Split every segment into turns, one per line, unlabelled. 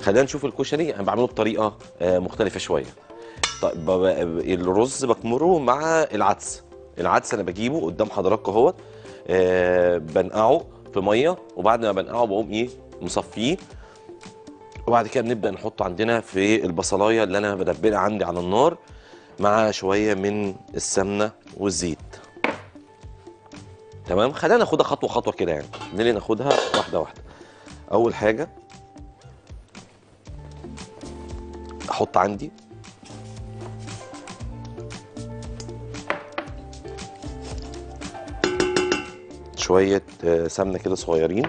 خلينا نشوف الكشري انا بعمله بطريقه آه، مختلفه شويه طيب ب- ب- الرز بكمره مع العدس العدس انا بجيبه قدام حضراتكم اهوت آه، بنقعه في ميه وبعد ما بنقعه بقوم ايه مصفيه وبعد كده بنبدا نحطه عندنا في البصلايه اللي انا بدبلها عندي على النار مع شويه من السمنه والزيت تمام خلينا ناخدها خطوه خطوه كده يعني نيجي ناخدها واحده واحده اول حاجه احط عندي شويه آه، سمنه كده صغيرين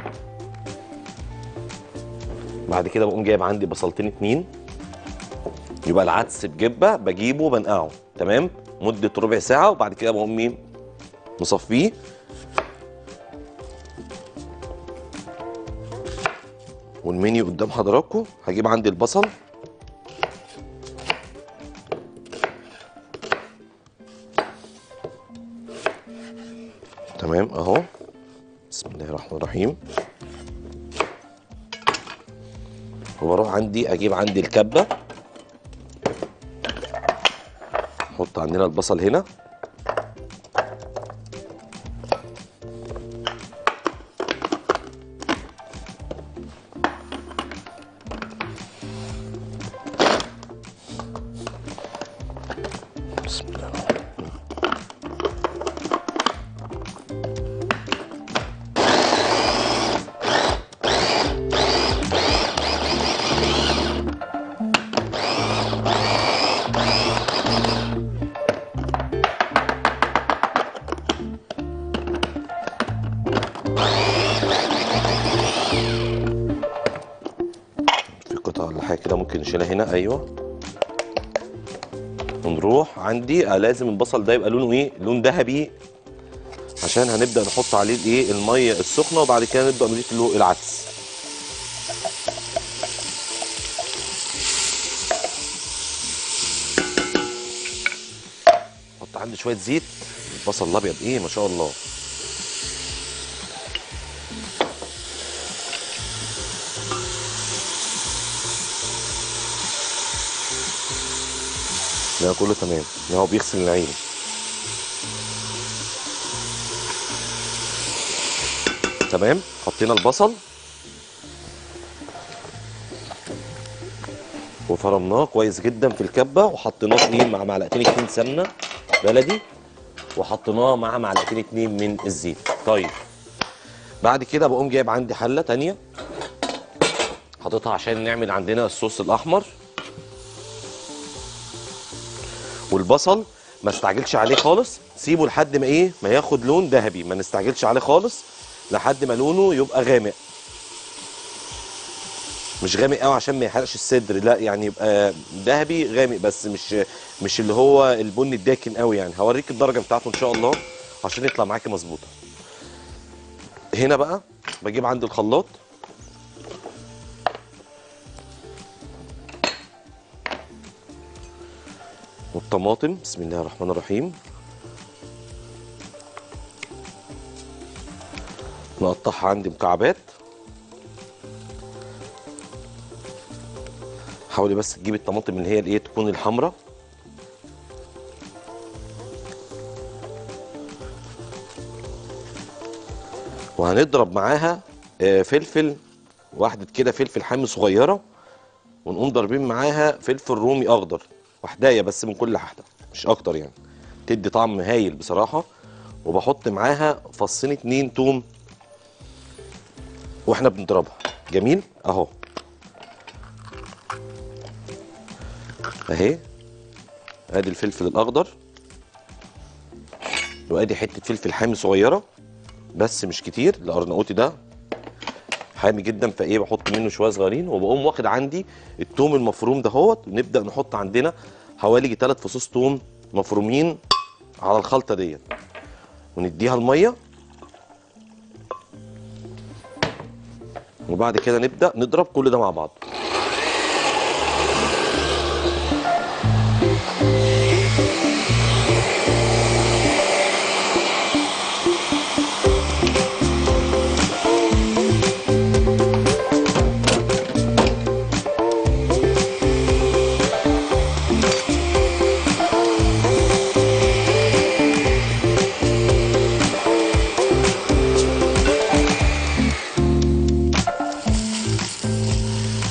بعد كده بقوم جايب عندي بصلتين اتنين يبقى العدس بجبه بجيبه بنقعه تمام مده ربع ساعه وبعد كده بقوم ايه مصفيه والمنيو قدام حضراتكم هجيب عندي البصل تمام اهو بسم الله الرحمن الرحيم وبروح عندي اجيب عندي الكبه نحط عندنا البصل هنا بسم الله الرحمن الرحيم. في قطعة ولا حاجة كده ممكن نشيلها هنا أيوه ونروح عندي آه، لازم البصل ده يبقى لونه إيه؟ لون ذهبي عشان هنبدأ نحط عليه الإيه؟ المية السخنة وبعد كده نبدأ نضيف له العدس حط عندي شوية زيت البصل الأبيض إيه ما شاء الله ده كله تمام ده هو بيغسل العين تمام حطينا البصل وفرمناه كويس جدا في الكبه وحطيناه في ايه مع معلقتين اتنين سمنه بلدي وحطيناه مع معلقتين اتنين من الزيت طيب بعد كده بقوم جايب عندي حله تانية حاططها عشان نعمل عندنا الصوص الاحمر والبصل ما استعجلش عليه خالص سيبه لحد ما ايه ما ياخد لون ذهبي ما نستعجلش عليه خالص لحد ما لونه يبقى غامق مش غامق قوي عشان ما يحرقش الصدر لا يعني يبقى ذهبي غامق بس مش مش اللي هو البني الداكن قوي يعني هوريك الدرجه بتاعته ان شاء الله عشان يطلع معاكي مظبوطه هنا بقى بجيب عندي الخلاط والطماطم بسم الله الرحمن الرحيم نقطعها عندي مكعبات حاولي بس تجيبي الطماطم اللي هي الايه تكون الحمراء وهنضرب معاها آه، فلفل واحدة كده فلفل حامي صغيرة ونقوم ضاربين معاها فلفل رومي اخضر وحدايه بس من كل واحده مش اكتر يعني تدي طعم هايل بصراحه وبحط معاها فصين اتنين توم واحنا بنضربها جميل اهو اهي ادي الفلفل الاخضر وادي حته فلفل حامي صغيره بس مش كتير الارناؤوطي ده حامي جدا فايه بحط منه شويه صغيرين وبقوم واخد عندي التوم المفروم دهوت ونبدا نحط عندنا حوالي ثلاث فصوص توم مفرومين على الخلطه ديت ونديها الميه وبعد كده نبدا نضرب كل ده مع بعض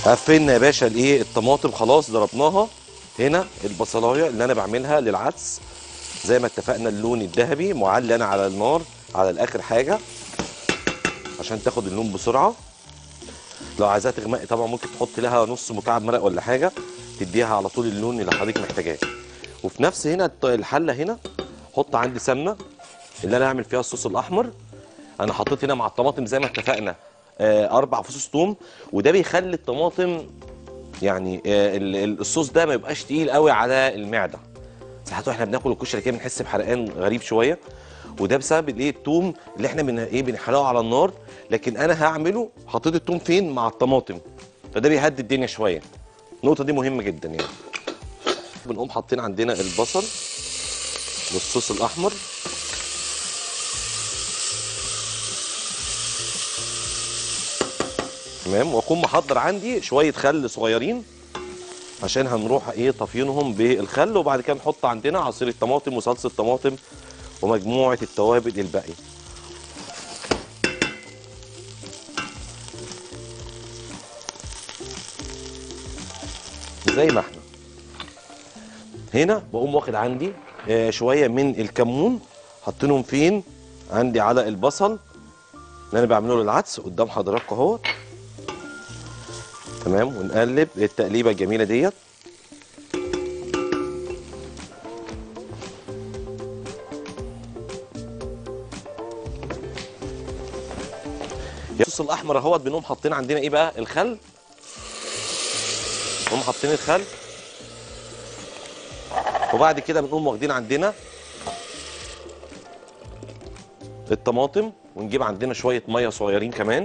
قفلنا يا باشا الايه الطماطم خلاص ضربناها هنا البصلايه اللي انا بعملها للعدس زي ما اتفقنا اللون الذهبي معلي انا على النار على الاخر حاجه عشان تاخد اللون بسرعه لو عايزاها تغمق طبعا ممكن تحط لها نص مكعب مرق ولا حاجه تديها على طول اللون اللي حضرتك محتاجاه وفي نفس هنا الط- الحله هنا حط عندي سمنه اللي انا هعمل فيها الصوص الاحمر انا حطيت هنا مع الطماطم زي ما اتفقنا آه، اربع فصوص توم وده بيخلي الطماطم يعني آه، ال- ال- الصوص ده ما يبقاش تقيل قوي على المعده ساعات واحنا بناكل الكشري كده بنحس بحرقان غريب شويه وده بسبب الايه التوم اللي احنا بن ايه بنحرقه على النار لكن انا هعمله حطيت التوم فين مع الطماطم فده بيهدي الدنيا شويه النقطه دي مهمه جدا يعني بنقوم حاطين عندنا البصل والصوص الاحمر تمام واكون محضر عندي شويه خل صغيرين عشان هنروح ايه طافينهم بالخل وبعد كده نحط عندنا عصير الطماطم وصلصه الطماطم ومجموعه التوابل الباقيه زي ما احنا هنا بقوم واخد عندي آه، شويه من الكمون حاطينهم فين عندي على البصل اللي انا بعمله للعدس قدام حضراتكم اهو تمام ونقلب التقليبه الجميله ديت الصوص الاحمر اهوت بنقوم حاطين عندنا ايه بقى الخل نقوم حاطين الخل وبعد كده بنقوم واخدين عندنا الطماطم ونجيب عندنا شويه ميه صغيرين كمان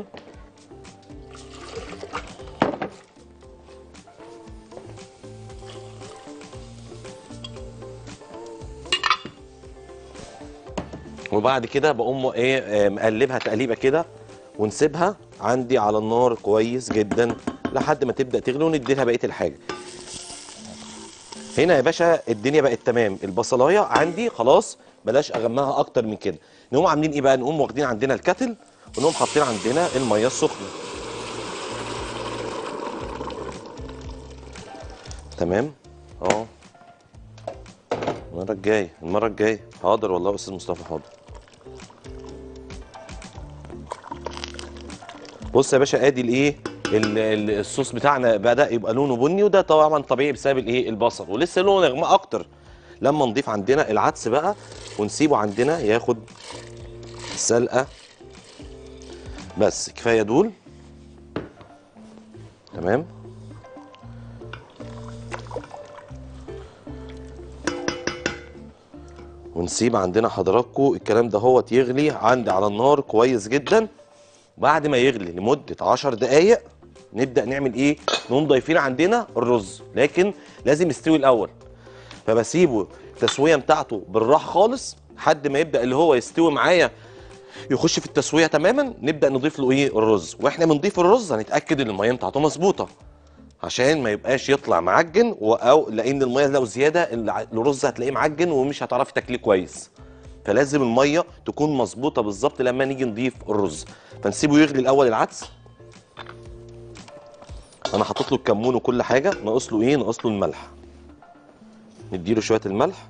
وبعد كده بقوم ايه آه، مقلبها تقليبه كده ونسيبها عندي على النار كويس جدا لحد ما تبدا تغلي وندي لها بقيه الحاجه هنا يا باشا الدنيا بقت تمام البصلايه عندي خلاص بلاش اغمها اكتر من كده نقوم عاملين ايه بقى نقوم واخدين عندنا الكتل ونقوم حاطين عندنا الميه السخنه تمام اه المره الجايه المره الجايه حاضر والله يا استاذ مصطفى حاضر بص يا باشا ادي الايه ال- ال- الصوص بتاعنا بدا يبقى لونه بني وده طبعا طبيعي بسبب الايه البصل ولسه لونه يغمق اكتر لما نضيف عندنا العدس بقى ونسيبه عندنا ياخد السلقه بس كفايه دول تمام ونسيب عندنا حضراتكم الكلام ده هو يغلي عندي على النار كويس جدا بعد ما يغلي لمدة 10 دقايق نبدأ نعمل ايه؟ نقوم ضايفين عندنا الرز لكن لازم يستوي الأول فبسيبه التسوية بتاعته بالراحة خالص لحد ما يبدأ اللي هو يستوي معايا يخش في التسوية تماما نبدأ نضيف له ايه؟ الرز واحنا بنضيف الرز هنتأكد ان المية بتاعته مظبوطة عشان ما يبقاش يطلع معجن و- او لان الميه لو زياده الع- الرز هتلاقيه معجن ومش هتعرفي تاكليه كويس فلازم الميه تكون مظبوطه بالظبط لما نيجي نضيف الرز فنسيبه يغلي الاول العدس انا حاطط له الكمون وكل حاجه ناقص له ايه ناقص له الملح نديله شويه الملح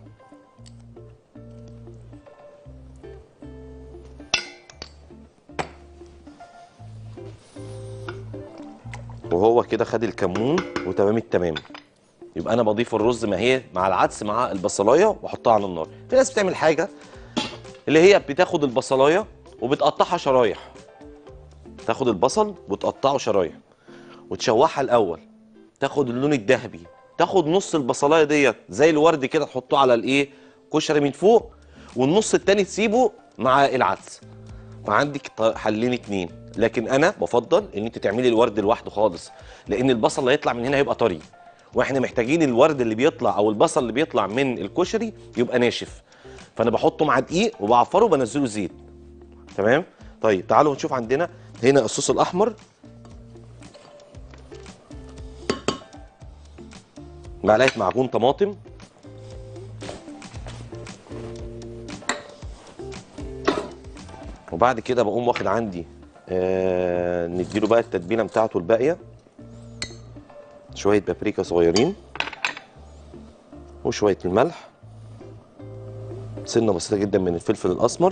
وهو كده خد الكمون وتمام التمام يبقى انا بضيف الرز ما هي مع العدس مع البصلايه واحطها على النار في ناس بتعمل حاجه اللي هي بتاخد البصلايه وبتقطعها شرايح تاخد البصل وتقطعه شرايح وتشوحها الاول تاخد اللون الذهبي تاخد نص البصلايه ديت زي الورد كده تحطه على الايه كشري من فوق والنص التاني تسيبه مع العدس فعندك ط- حلين اتنين لكن انا بفضل ان انت تعملي الورد لوحده خالص لان البصل اللي هيطلع من هنا هيبقى طري واحنا محتاجين الورد اللي بيطلع او البصل اللي بيطلع من الكشري يبقى ناشف فانا بحطه مع دقيق وبعفره وبنزله زيت تمام طيب تعالوا نشوف عندنا هنا الصوص الاحمر معلقه معجون طماطم وبعد كده بقوم واخد عندي آه نديله بقى التتبيله بتاعته الباقيه شويه بابريكا صغيرين وشويه الملح سنه بسيطه جدا من الفلفل الاسمر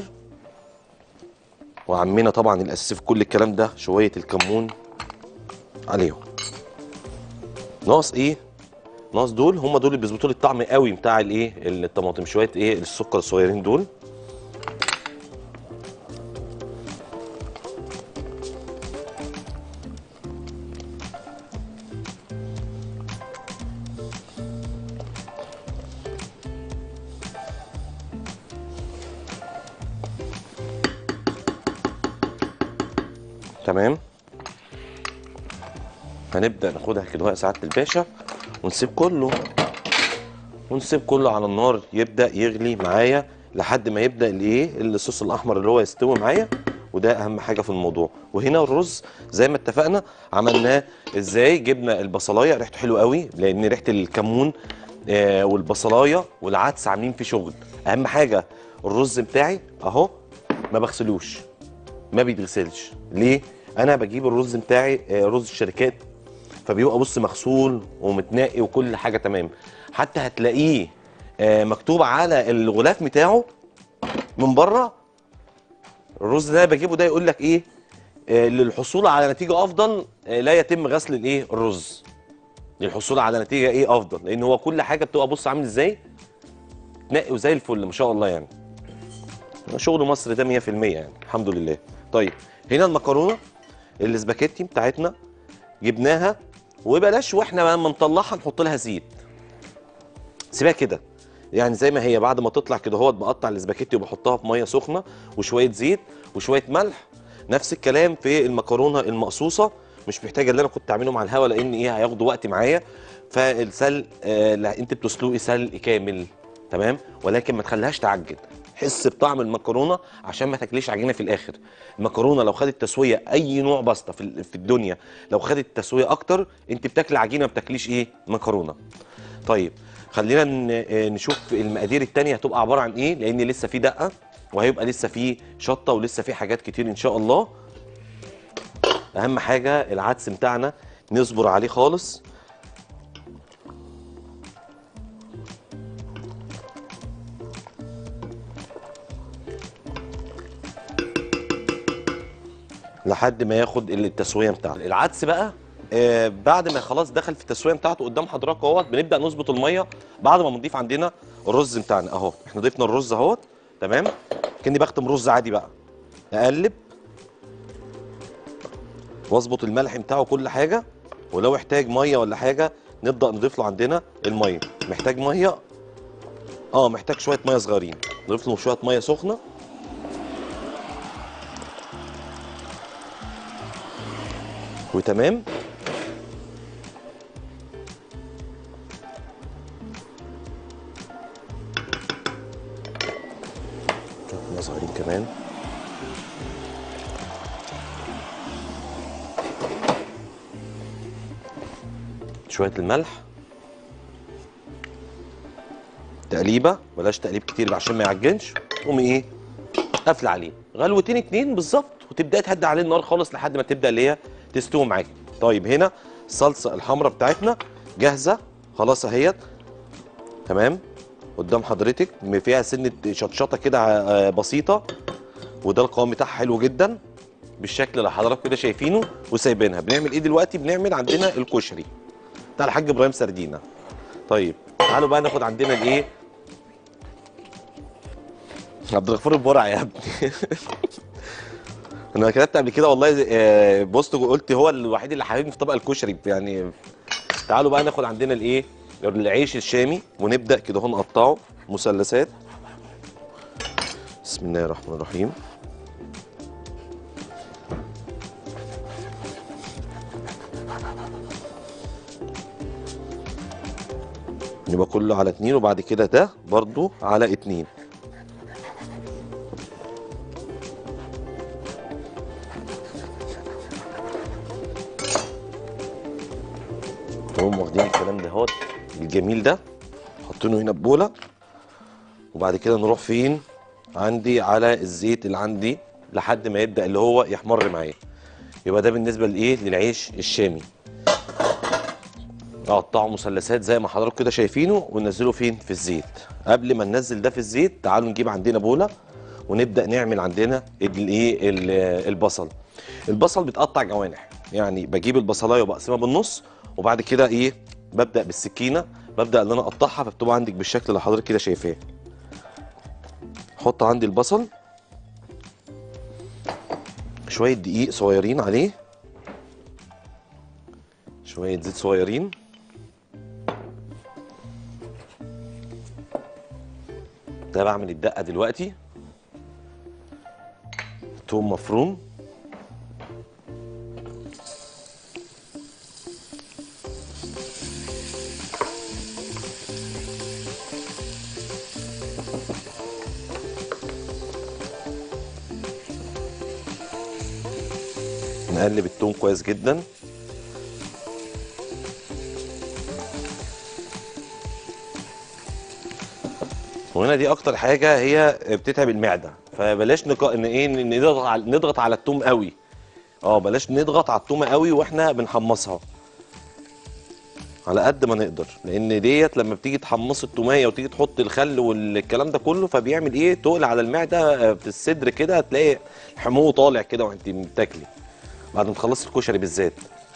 وعمنا طبعا الاساسي في كل الكلام ده شويه الكمون عليهم ناقص ايه ناقص دول هم دول اللي بيظبطوا لي الطعم قوي بتاع الايه الطماطم شويه ايه السكر الصغيرين دول تمام هنبدا ناخدها كده بقى ساعات الباشا ونسيب كله ونسيب كله على النار يبدا يغلي معايا لحد ما يبدا الايه الصوص الاحمر اللي هو يستوي معايا وده اهم حاجه في الموضوع وهنا الرز زي ما اتفقنا عملناه ازاي جبنا البصلايه ريحته حلوه قوي لان ريحه الكمون آه والبصلايه والعدس عاملين فيه شغل اهم حاجه الرز بتاعي اهو ما بغسلوش ما بيتغسلش ليه انا بجيب الرز بتاعي آه، رز الشركات فبيبقى بص مغسول ومتنقي وكل حاجه تمام حتى هتلاقيه آه، مكتوب على الغلاف بتاعه من بره الرز ده بجيبه ده يقول لك ايه آه، للحصول على نتيجه افضل آه، لا يتم غسل الايه الرز للحصول على نتيجه ايه افضل لان هو كل حاجه بتبقى بص عامل ازاي تنقي وزي الفل ما شاء الله يعني شغل مصر ده 100% يعني الحمد لله طيب هنا المكرونه الاسباجيتي بتاعتنا جبناها وبلاش واحنا لما نطلعها نحط لها زيت سيبها كده يعني زي ما هي بعد ما تطلع كده اهوت بقطع الاسباجيتي وبحطها في ميه سخنه وشويه زيت وشويه ملح نفس الكلام في المكرونه المقصوصه مش محتاجه اللي انا كنت اعمله مع الهوا لان ايه هياخدوا وقت معايا فالسلق آه لا انت بتسلقي سلق كامل تمام ولكن ما تخليهاش تعجن حس بطعم المكرونه عشان ما تاكليش عجينه في الاخر المكرونه لو خدت تسويه اي نوع باستا في ال- في الدنيا لو خدت تسويه اكتر انت بتاكلي عجينه ما بتاكليش ايه مكرونه طيب خلينا ن- آه، نشوف المقادير التانية هتبقى عباره عن ايه لان لسه في دقه وهيبقى لسه في شطه ولسه في حاجات كتير ان شاء الله اهم حاجه العدس بتاعنا نصبر عليه خالص لحد ما ياخد التسويه بتاعته العدس بقى آه بعد ما خلاص دخل في التسويه بتاعته قدام حضرتك اهوت بنبدا نظبط الميه بعد ما بنضيف عندنا الرز بتاعنا اهو احنا ضفنا الرز اهوت تمام كاني بختم رز عادي بقى اقلب واظبط الملح بتاعه وكل حاجه ولو احتاج ميه ولا حاجه نبدا نضيف له عندنا الميه محتاج ميه اه محتاج شويه ميه صغيرين نضيف له شويه ميه سخنه وتمام شوية ميه صغيرين كمان شويه الملح تقليبه بلاش تقليب كتير عشان ما يعجنش قومي ايه قافله عليه غلوتين اتنين بالظبط وتبداي تهدي عليه النار خالص لحد ما تبدا اللي هي تستوي معاكي طيب هنا الصلصه الحمراء بتاعتنا جاهزه خلاص اهيت تمام قدام حضرتك فيها سنه شطشطه كده آه، بسيطه وده القوام بتاعها حلو جدا بالشكل اللي حضراتكم كده شايفينه وسايبينها بنعمل ايه دلوقتي بنعمل عندنا الكشري بتاع الحاج ابراهيم سردينه طيب تعالوا بقى ناخد عندنا الايه عبد الغفور البرع يا ابني انا كتبت قبل كده والله آه، بوست قلت هو الوحيد اللي حبيبني في طبق الكشري يعني تعالوا بقى ناخد عندنا الايه العيش الشامي ونبدا كده اهو نقطعه مثلثات بسم الله الرحمن الرحيم يبقى كله على اتنين وبعد كده ده برضو على اتنين نقوم واخدين الكلام ده اهوت الجميل ده حاطينه هنا في بوله وبعد كده نروح فين عندي على الزيت اللي عندي لحد ما يبدا اللي هو يحمر معايا يبقى ده بالنسبه لايه للعيش الشامي اقطعه مثلثات زي ما حضراتكم كده شايفينه وننزله فين في الزيت قبل ما ننزل ده في الزيت تعالوا نجيب عندنا بوله ونبدا نعمل عندنا الايه ال- البصل البصل بيتقطع جوانح يعني بجيب البصلايه وبقسمها بالنص وبعد كده ايه ببدا بالسكينه ببدا ان انا اقطعها فبتبقى عندك بالشكل اللي حضرتك كده شايفاه احط عندي البصل شويه دقيق صغيرين عليه شويه زيت صغيرين ده بعمل الدقه دلوقتي توم مفروم نقلب التوم كويس جدا وهنا دي اكتر حاجه هي بتتعب المعده فبلاش نق... ان ايه ن- نضغط على نضغط على التوم قوي اه بلاش نضغط على التومه قوي واحنا بنحمصها على قد ما نقدر لان ديت لما بتيجي تحمص التوميه وتيجي تحط الخل والكلام ده كله فبيعمل ايه تقل على المعده آه، في الصدر كده هتلاقي حموه طالع كده وانت بتاكلي بعد ما تخلصي الكشري بالذات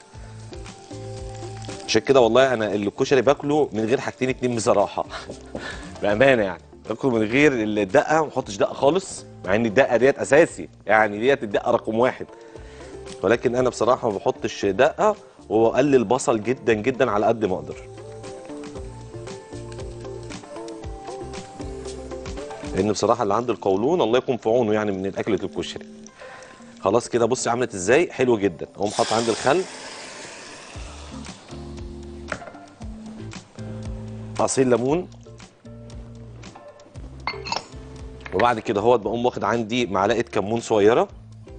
عشان كده والله انا الكشري باكله من غير حاجتين اتنين بصراحه بامانه يعني باكله من غير الدقه ما احطش دقه خالص مع ان الدقه ديت اساسي يعني ديت الدقه رقم واحد ولكن انا بصراحه ما بحطش دقه واقلل بصل جدا جدا على قد ما اقدر لان بصراحه اللي عنده القولون الله يكون في عونه يعني من الاكله الكشري خلاص كده بصي عملت ازاي حلو جدا اقوم حاطط عندي الخل عصير ليمون وبعد كده هوت بقوم واخد عندي معلقه كمون صغيره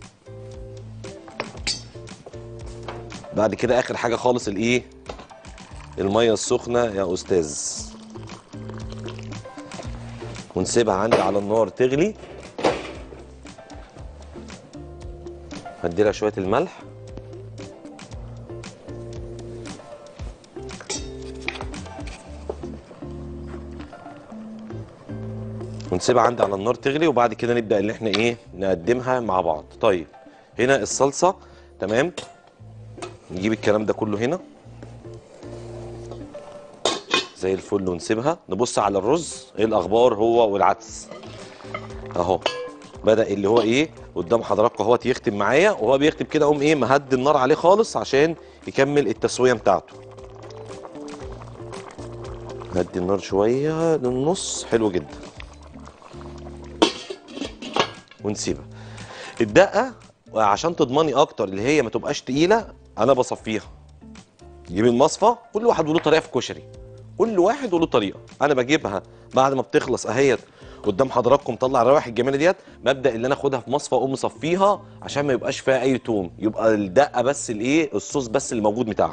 بعد كده اخر حاجه خالص الايه الميه السخنه يا استاذ ونسيبها عندي على النار تغلي هدي لها شويه الملح ونسيبها عندي على النار تغلي وبعد كده نبدا ان احنا ايه نقدمها مع بعض طيب هنا الصلصه تمام نجيب الكلام ده كله هنا زي الفل ونسيبها نبص على الرز ايه الاخبار هو والعدس اهو بدا اللي هو ايه قدام حضراتكم اهوت يختم معايا وهو بيختم كده اقوم ايه مهدي النار عليه خالص عشان يكمل التسويه بتاعته هدي النار شويه للنص حلو جدا ونسيبها الدقه عشان تضمني اكتر اللي هي ما تبقاش تقيله انا بصفيها جيب المصفى كل واحد وله طريقه في الكشري كل واحد وله طريقه انا بجيبها بعد ما بتخلص اهيت قدام حضراتكم طلع الروائح الجميله ديت ببدا اللي انا اخدها في مصفى اقوم مصفيها عشان ما يبقاش فيها اي توم يبقى الدقه بس الايه الصوص بس اللي موجود بتاعها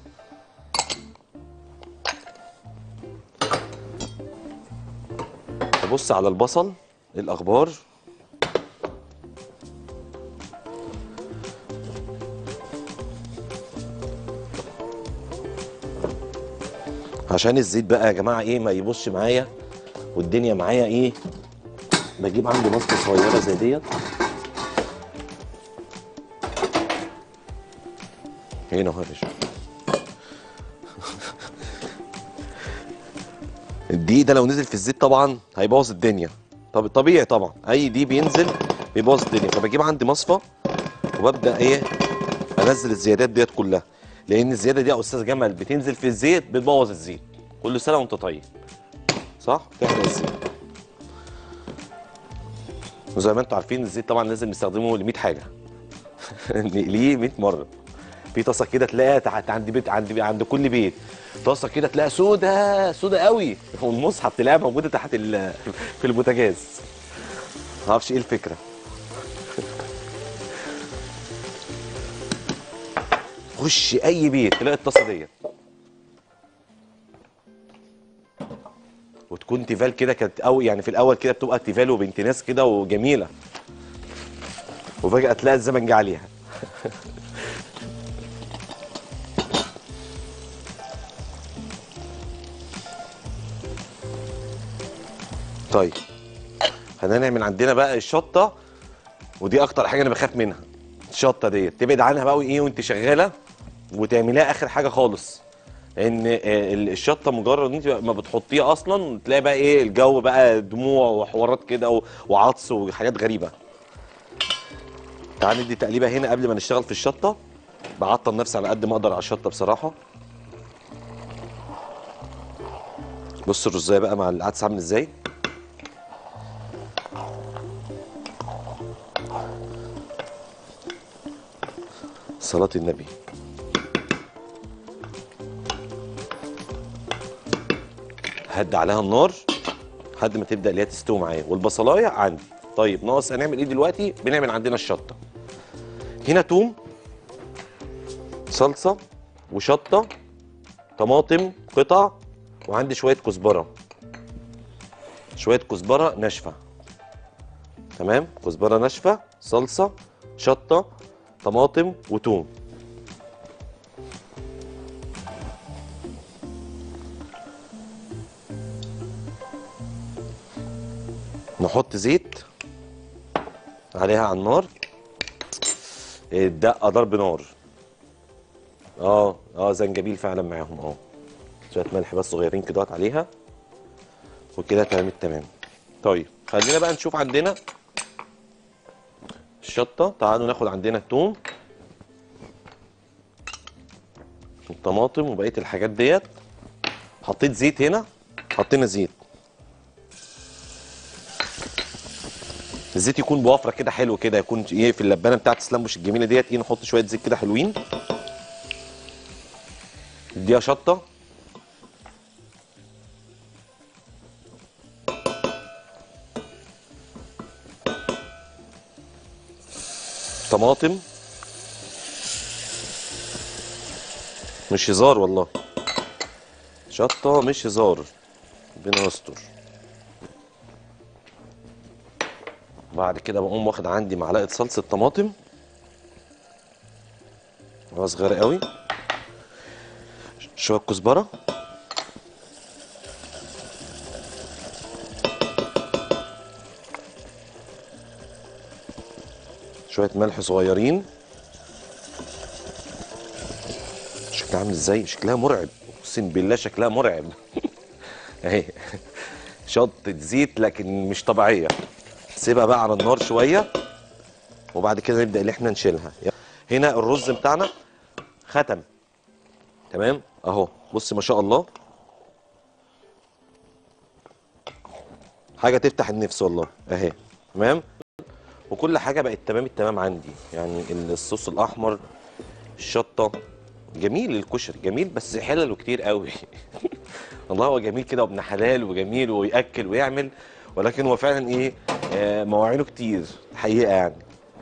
ابص على البصل إيه الاخبار عشان الزيت بقى يا جماعه ايه ما يبصش معايا والدنيا معايا ايه بجيب عندي مصفى صغيره زي ديت هنا اهو يا باشا الدقيق ده لو نزل في الزيت طبعا هيبوظ الدنيا طب طبيعي طبعا اي دقيق بينزل بيبوظ الدنيا فبجيب عندي مصفى وببدا ايه انزل الزيادات ديت كلها لان الزياده دي يا استاذ جمال بتنزل في الزيت بتبوظ الزيت كل سنه وانت طيب صح تحرق الزيت وزي ما انتم عارفين الزيت طبعا لازم نستخدمه ل 100 حاجه نقليه 100 مره في طاسه كده تلاقيها تحت عند بيت عند عند كل بيت طاسه كده تلاقيها سودا سودا قوي والمصحف تلاقيها موجوده تحت ال- في البوتاجاز ما اعرفش ايه الفكره خش اي بيت تلاقي الطاسه ديت وتكون تيفال كده كانت او يعني في الاول كده بتبقى تيفال وبنت ناس كده وجميله وفجاه تلاقي الزمن جه عليها طيب خلينا نعمل عندنا بقى الشطه ودي اكتر حاجه انا بخاف منها الشطه ديت تبعد عنها بقى ايه وانت شغاله وتعمليها اخر حاجه خالص لان آه، ال- الشطه مجرد انت ما بتحطيها اصلا تلاقي بقى ايه الجو بقى دموع وحوارات كده و- وعطس وحاجات غريبه تعال ندي تقليبه هنا قبل ما نشتغل في الشطه بعطل نفسي على قد ما اقدر على الشطه بصراحه بص الرزايه بقى مع العدس عامل ازاي صلاة النبي هدي عليها النار لحد ما تبدا اللي هي تستوي معايا والبصلايه عندي طيب ناقص هنعمل ايه دلوقتي بنعمل عندنا الشطه هنا توم صلصه وشطه طماطم قطع وعندي شويه كزبره شويه كزبره ناشفه تمام كزبره ناشفه صلصه شطه طماطم وتوم نحط زيت عليها على النار الدقه ضرب نار اه اه زنجبيل فعلا معاهم اه شويه ملح بس صغيرين كده عليها وكده تمام التمام طيب خلينا بقى نشوف عندنا الشطه تعالوا ناخد عندنا التوم الطماطم وبقيه الحاجات ديت حطيت زيت هنا حطينا زيت الزيت يكون بوفره كده حلو كده يكون ايه في اللبانه بتاعت سلامبوش الجميله ديت ايه نحط شويه زيت كده حلوين اديها شطه طماطم مش هزار والله شطه مش هزار ربنا يستر بعد كده بقوم واخد عندي معلقه صلصه طماطم معلقه صغيره قوي شويه كزبره شويه ملح صغيرين شكلها عامل ازاي شكلها مرعب اقسم بالله شكلها مرعب اهي شطه زيت لكن مش طبيعيه سيبها بقى على النار شويه وبعد كده نبدا اللي احنا نشيلها هنا الرز بتاعنا ختم تمام اهو بص ما شاء الله حاجه تفتح النفس والله اهي تمام وكل حاجه بقت تمام التمام عندي يعني الصوص الاحمر الشطه جميل الكشري جميل بس حلل كتير قوي والله هو جميل كده وابن حلال وجميل وياكل ويعمل ولكن هو فعلا ايه آه مواعينه كتير الحقيقه يعني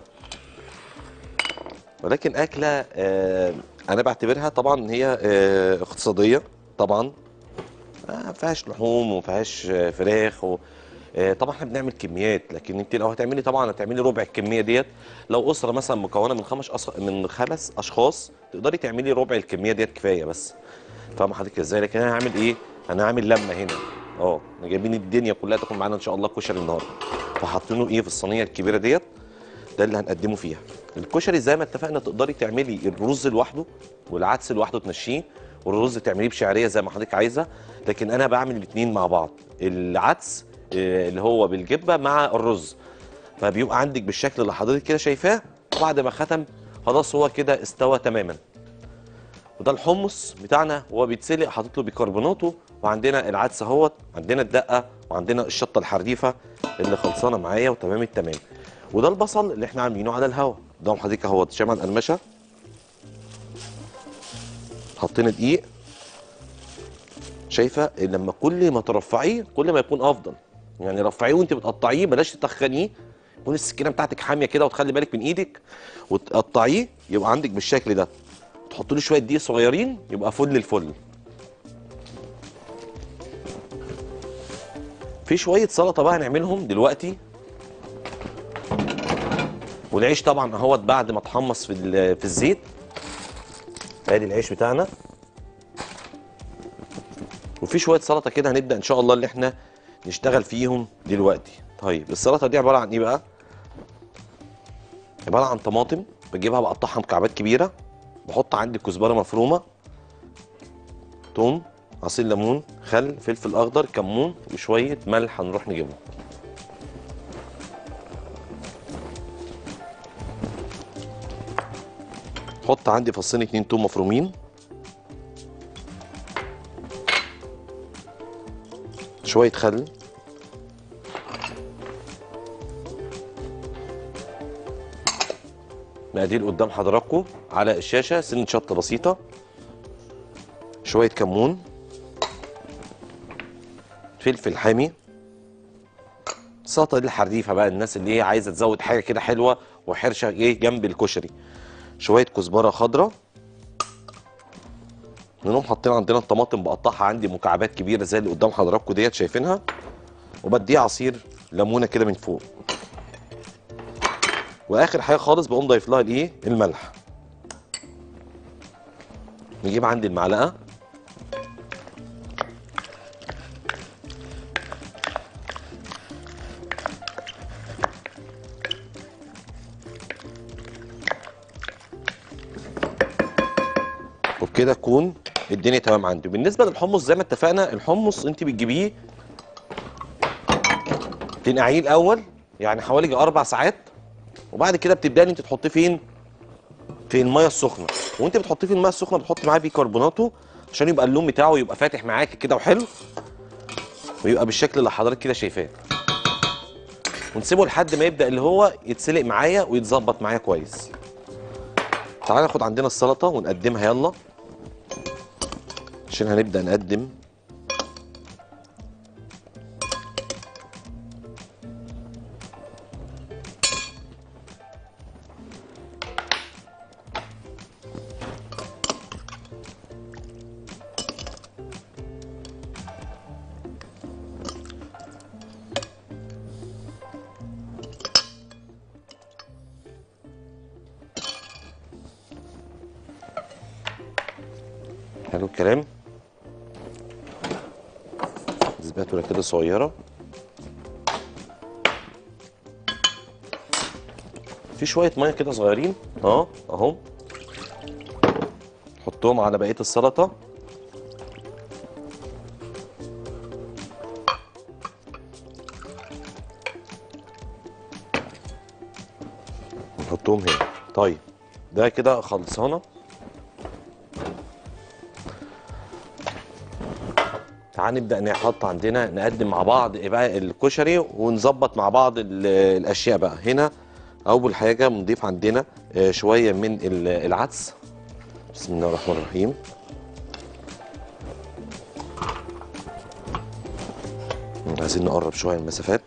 ولكن اكله آه انا بعتبرها طبعا إن هي آه اقتصاديه طبعا ما فيهاش لحوم وما فيهاش آه، فراخ و... آه، طبعا احنا بنعمل كميات لكن انت لو هتعملي طبعا هتعملي ربع الكميه ديت لو اسره مثلا مكونه من خمس أص... من خمس اشخاص تقدري تعملي ربع الكميه ديت كفايه بس فاهم حضرتك ازاي لكن انا هعمل ايه انا هعمل لمه هنا اه احنا جايبين الدنيا كلها تاكل معانا ان شاء الله كشري النهارده فحاطينه ايه في الصينيه الكبيره ديت ده اللي هنقدمه فيها الكشري زي ما اتفقنا تقدري تعملي الرز لوحده والعدس لوحده تنشيه والرز تعمليه بشعريه زي ما حضرتك عايزه لكن انا بعمل الاثنين مع بعض العدس آه، اللي هو بالجبه مع الرز فبيبقى عندك بالشكل اللي حضرتك كده شايفاه وبعد ما ختم خلاص هو كده استوى تماما وده الحمص بتاعنا وهو بيتسلق حاطط له بيكربوناته وعندنا العدس اهوت عندنا الدقه وعندنا الشطه الحريفه اللي خلصانه معايا وتمام التمام وده البصل اللي احنا عاملينه على الهوا ده حضرتك اهوت شمع القرمشه حطينا دقيق شايفه لما كل ما ترفعيه كل ما يكون افضل يعني رفعيه وانت بتقطعيه بلاش تتخنيه يكون السكينه بتاعتك حاميه كده وتخلي بالك من ايدك وتقطعيه يبقى عندك بالشكل ده تحط له شويه دقيق صغيرين يبقى فل الفل في شويه سلطه بقى هنعملهم دلوقتي والعيش طبعا اهوت بعد ما اتحمص في ال- في الزيت ادي العيش بتاعنا وفي شويه سلطه كده هنبدا ان شاء الله اللي احنا نشتغل فيهم دلوقتي طيب السلطه دي عباره عن ايه بقى عباره عن طماطم بجيبها بقطعها مكعبات كبيره بحط عندي كزبره مفرومه توم عصير ليمون خل فلفل اخضر كمون وشويه ملح هنروح نجيبهم حط عندي فصين اتنين توم مفرومين شويه خل مقادير قدام حضراتكم على الشاشه سنه شطه بسيطه شويه كمون فلفل حامي السلطه دي الحريفه بقى الناس اللي هي عايزه تزود حاجه كده حلوه وحرشه ايه جنب الكشري شويه كزبره خضراء نقوم حاطين عندنا الطماطم بقطعها عندي مكعبات كبيره زي اللي قدام حضراتكم ديت شايفينها وبديها عصير ليمونه كده من فوق واخر حاجه خالص بقوم ضايف لها الايه الملح نجيب عندي المعلقه وبكده تكون الدنيا تمام عندي بالنسبه للحمص زي ما اتفقنا الحمص انت بتجيبيه تنقعيه الاول يعني حوالي اربع ساعات وبعد كده بتبداي ان انت تحطيه فين في الميه السخنه وانت بتحطيه في الميه السخنه بتحط معاه بيكربوناته عشان يبقى اللون بتاعه يبقى فاتح معاك كده وحلو ويبقى بالشكل اللي حضرتك كده شايفاه ونسيبه لحد ما يبدا اللي هو يتسلق معايا ويتظبط معايا كويس تعالى ناخد عندنا السلطه ونقدمها يلا عشان هنبدا نقدم حلو الكلام سباتولا كده صغيرة في شوية مية كده صغيرين اه اهو حطهم على بقية السلطة نحطهم هنا طيب ده كده خلصانه تعال نبدا نحط عندنا نقدم مع بعض إيه بقى الكشري ونظبط مع بعض ال- الاشياء بقى هنا اول حاجه بنضيف عندنا آه، شويه من ال- العدس بسم الله الرحمن الرحيم عايزين نقرب شويه المسافات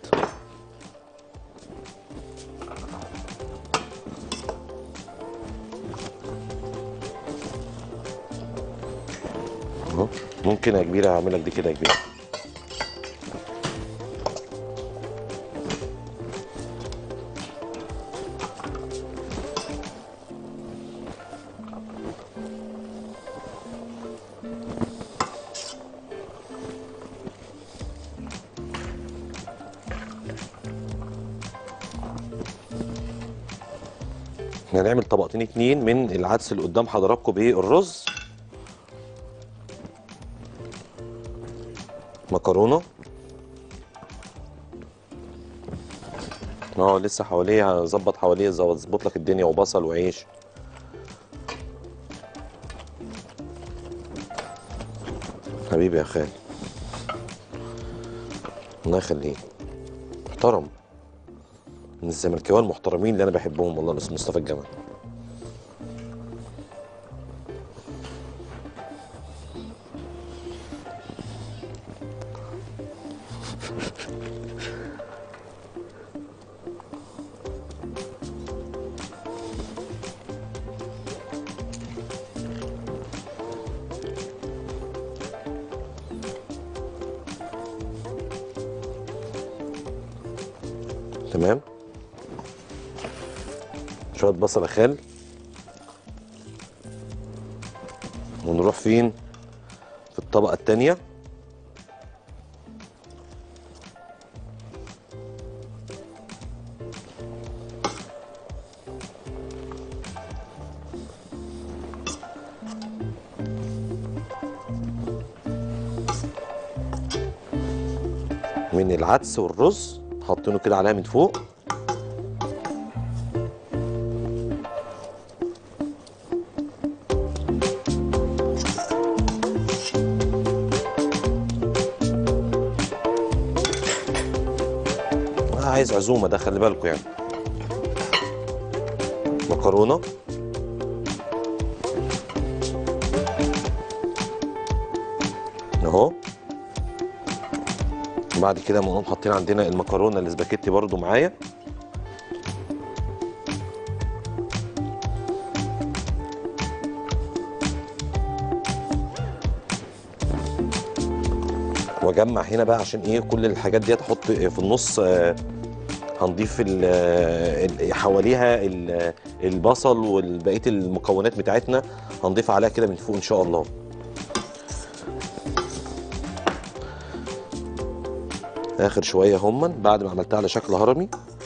اهو ممكن يا كبيره اعمل لك دي كده يا كبيره احنا هنعمل طبقتين اتنين من العدس اللي قدام حضراتكم بالرز مكرونه اه لسه حواليه هظبط حواليه اظبط لك الدنيا وبصل وعيش حبيبي يا خال الله يخليك محترم من الزملكاويه المحترمين اللي انا بحبهم والله اسمه مصطفى الجمل تمام شويه بصل خال ونروح فين في الطبقه الثانيه من العدس والرز حاطينه كده عليها من فوق آه، عايز عزومه ده خلي بالكم يعني مكرونه اهو بعد كده بنقوم حاطين عندنا المكرونه الاسباجيتي برضو معايا واجمع هنا بقى عشان ايه كل الحاجات دي احط في النص آه، هنضيف ال- ال- حواليها ال- البصل وبقيه المكونات بتاعتنا هنضيف عليها كده من فوق ان شاء الله اخر شويه هم بعد ما عملتها على شكل هرمي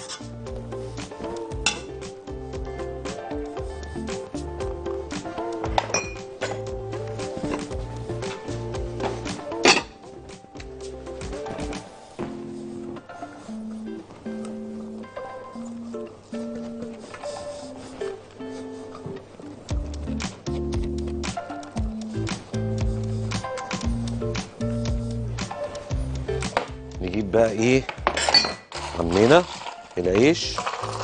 نجيب بقى ايه عمنا العيش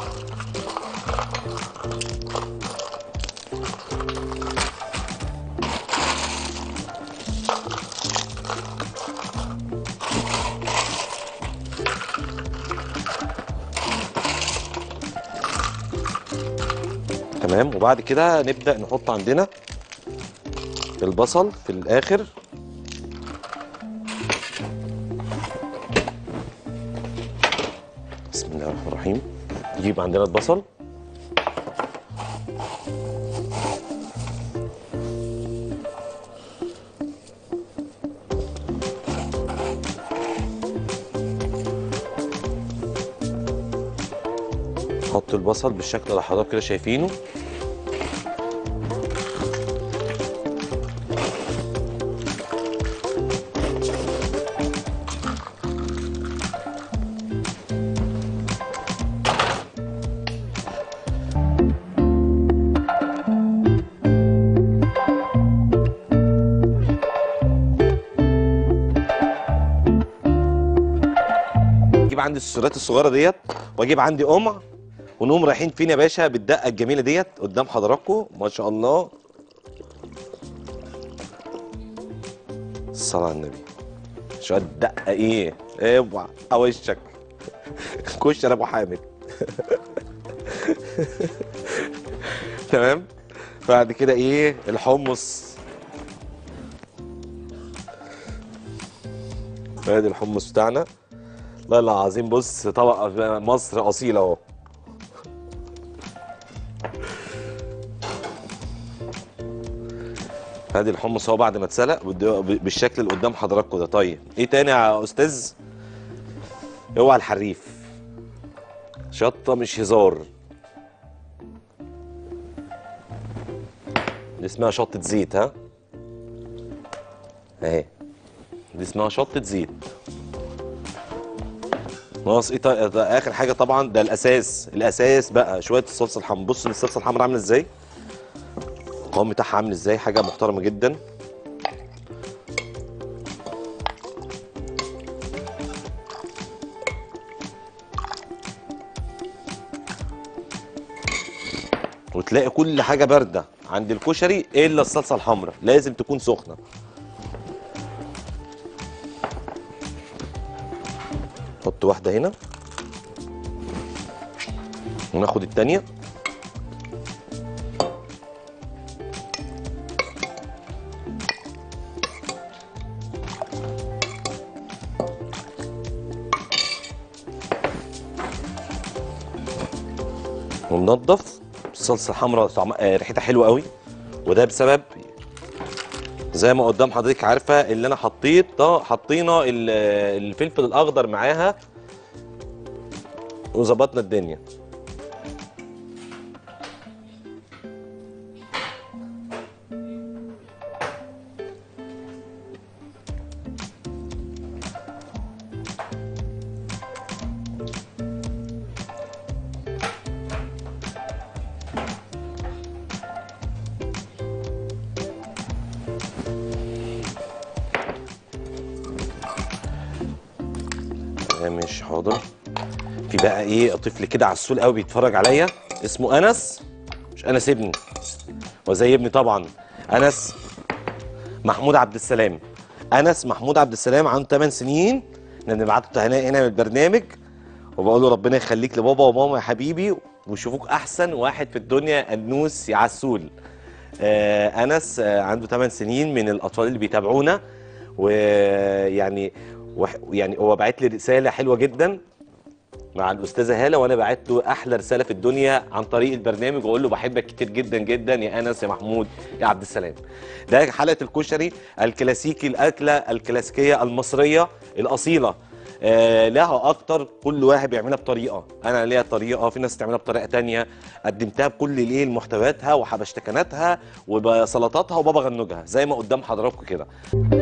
تمام وبعد كده نبدأ نحط عندنا البصل في الآخر بسم الله الرحمن الرحيم نجيب عندنا البصل نحط البصل بالشكل اللي حضرتك كده شايفينه اجيب عندي السلات الصغيره ديت واجيب عندي قمع ونقوم رايحين فين يا باشا بالدقه الجميله ديت قدام حضراتكم ما شاء الله الصلاه على النبي شويه دقه ايه اوعى وشك كشري يا ابو حامد تمام بعد كده ايه الحمص ادي الحمص بتاعنا والله العظيم بص طبق مصر اصيل اهو ادي الحمص اهو بعد ما اتسلق بد- بالشكل اللي قدام حضراتكم ده طيب ايه تاني يا استاذ اوعى الحريف شطه مش هزار دي اسمها شطه زيت ها اهي دي اسمها شطه زيت ناقص ايه طيب ده اخر حاجه طبعا ده الاساس الاساس بقى شويه الصلصه الحمراء بص الصلصه الحمراء عامله ازاي القوام بتاعها عامل ازاي حاجه محترمه جدا وتلاقي كل حاجه بارده عند الكشري الا الصلصه الحمراء لازم تكون سخنه نحط واحده هنا وناخد التانيه ومنضف الصلصه الحمراء طعم... آه، ريحتها حلوه قوي وده بسبب زي ما قدام حضرتك عارفه اللي انا حطيت حطينا ال- الفلفل الاخضر معاها وظبطنا الدنيا آه، ماشي حاضر في بقى ايه طفل كده عسول قوي بيتفرج عليا اسمه انس مش انس ابني وزي ابني طبعا انس محمود عبد السلام انس محمود عبد السلام عنده 8 سنين احنا بنبعت له تهنئه هنا من البرنامج وبقول له ربنا يخليك لبابا وماما يا حبيبي ويشوفوك احسن واحد في الدنيا انوس يا عسول آه انس آه عنده 8 سنين من الاطفال اللي بيتابعونا ويعني وح- يعني هو بعت لي رساله حلوه جدا مع الاستاذه هاله وانا بعت له احلى رساله في الدنيا عن طريق البرنامج واقول له بحبك كتير جدا جدا يا انس يا محمود يا عبد السلام ده حلقه الكشري الكلاسيكي الاكله الكلاسيكيه المصريه الاصيله آه لها اكتر كل واحد بيعملها بطريقه انا ليا طريقه في ناس تعملها بطريقه تانية قدمتها بكل الايه محتوياتها وحبشتكناتها وبسلطاتها وبابا غنوجها زي ما قدام حضراتكم كده